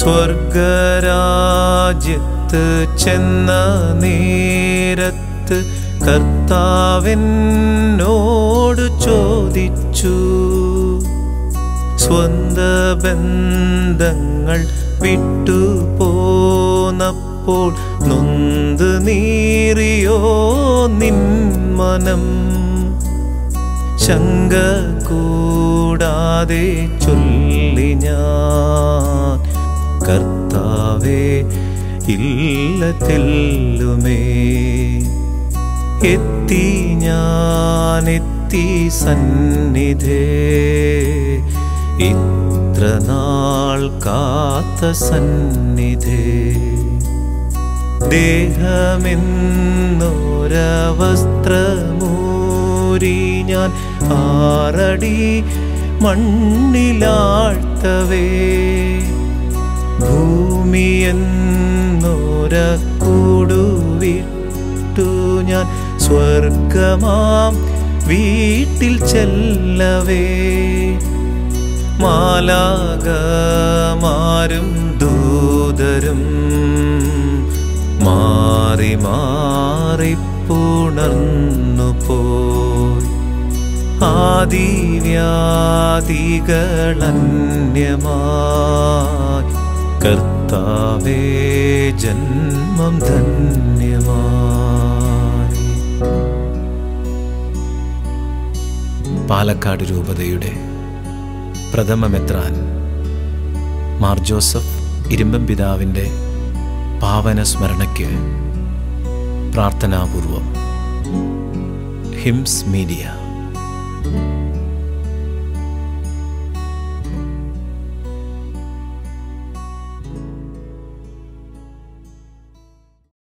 സ്വർഗരാജ്യത്ത് ചെന്ന നേരത്ത് കർത്താവിനോട് ചോദിച്ചു സ്വന്ത ബന്ധങ്ങൾ വിട്ടു പോന്നപ്പോൾ നൊന്ത് നീറിയോ നിൻ മനം ശങ്ക കൂടാതെ ചൊല്ലി ഞാൻ കർത്താവേ ഇല്ല തെല്ലുമേ എത്തി ഞാൻ എത്തി സന്നിധേ ഇത്ര നാൾ കാത്ത സന്നിധേ ദേഹമെന്നൊരവസ്ത്രമൂരി ഞാൻ ആറടി മണ്ണിലാഴ്ത്തവേ ഭൂമി എന്നൊര കൂടുവിട്ടു ഞാൻ സ്വർഗമാം വീട്ടിൽ ചെല്ലവേ മാലാകമാരും ദൂതരും മാറി മാറി പുണർന്നു പോയി ആദിവ്യാധികളന്യമായി കർത്താവേ ജന്മം ധന്യമായി പാലക്കാട് രൂപതയുടെ പ്രഥമ മെത്രാൻ മാർ ജോസഫ് ഇരുമ്പം പിതാവിൻ്റെ പാവന സ്മരണയ്ക്ക് പ്രാർത്ഥനാപൂർവം ഹിംസ് മീഡിയ